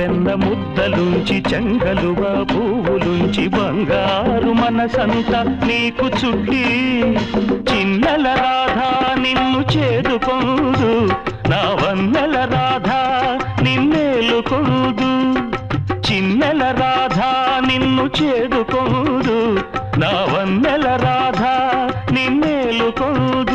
వెన్న ముద్దలుంచి చెంగలుగా పువ్వులుంచి బంగారు మనసంత నీకు చుట్టి చిన్నెల రాధా నిన్ను చేదుకోదు నా వన్నెల రాధా నిన్నేలుకోదు చిన్నెల రాధా నిన్ను చేదుకోదు నా వన్నెల రాధా నిన్నేలుకోదు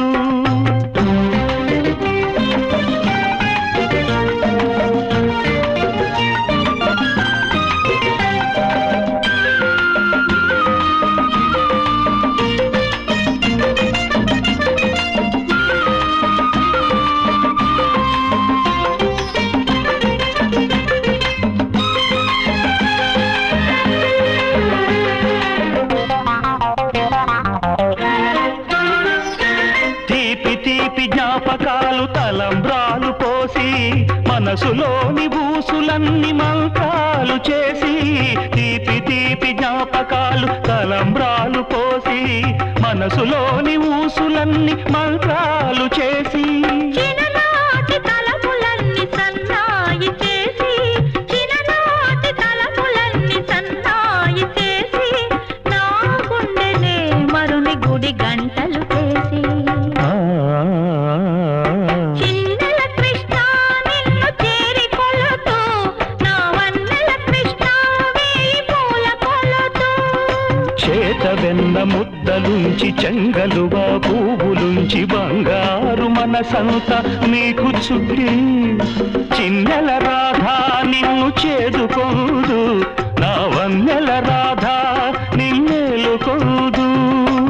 తీపి తీపి జ్ఞాపకాలు తలంబ్రాలు పోసి మనసులోని బూసులన్నీ మంత్రాలు చేసి తీపి తీపి జ్ఞాపకాలు తలంబ్రాలు పోసి మనసులోని ఊసులన్నీ మంత్రాలు చేసి చిన్ననాటి తలపులన్నీ సన్నాయి చేసి చిన్ననాటి తలపులన్నీ సన్నాయి చేసి నా గుండెనే మరుని గుడి గంటలు చేసి ఆ, చిన్నెల కృష్ణ నిన్ను చేరి కొలుతూ నా వన్నెల కృష్ణ వేయి పూల కొలుతూ చేత వెన్న ముద్దలుంచి చెంగలుగా పువ్వులుంచి బంగారు మనసంత నీకు చుట్టి చిన్నెల రాధా నిన్ను చేదుకోదు నా వన్నెల రాధా నిన్నేలుకోదు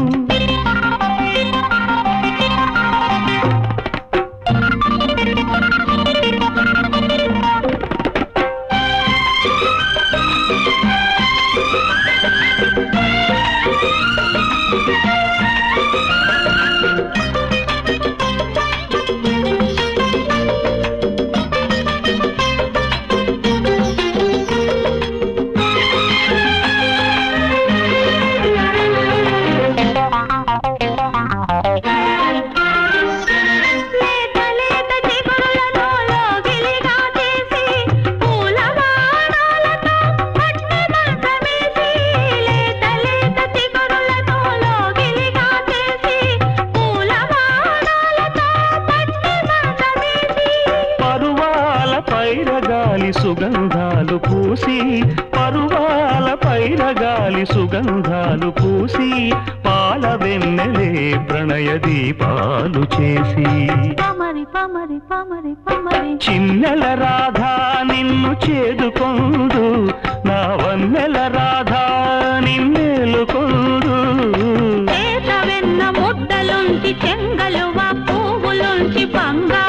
లేత లేత చిగురులను లోగిలిగా చేసి పూల బాణాలతో పట్టి మంచమేసి లేత లేత చిగురులను లోగిలిగా చేసి పూల బాణాలతో పట్టి మంచమేసి పరువాల పైరగాలి సుగంధాలు పూసి పరువాల పైరగాలి సుగంధాలు పూసి పాల వెన్నెలే ప్రణయ దీపాలు చేసి పమరి పమరి పమరి పమరి చిన్నెల రాధా నిన్ను చేదుకొందు నా వన్నెల రాధా నిన్నేలుకొందు చేత వెన్న ముద్దలుంచి చెంగలువ పువ్వులుంచి బంగారు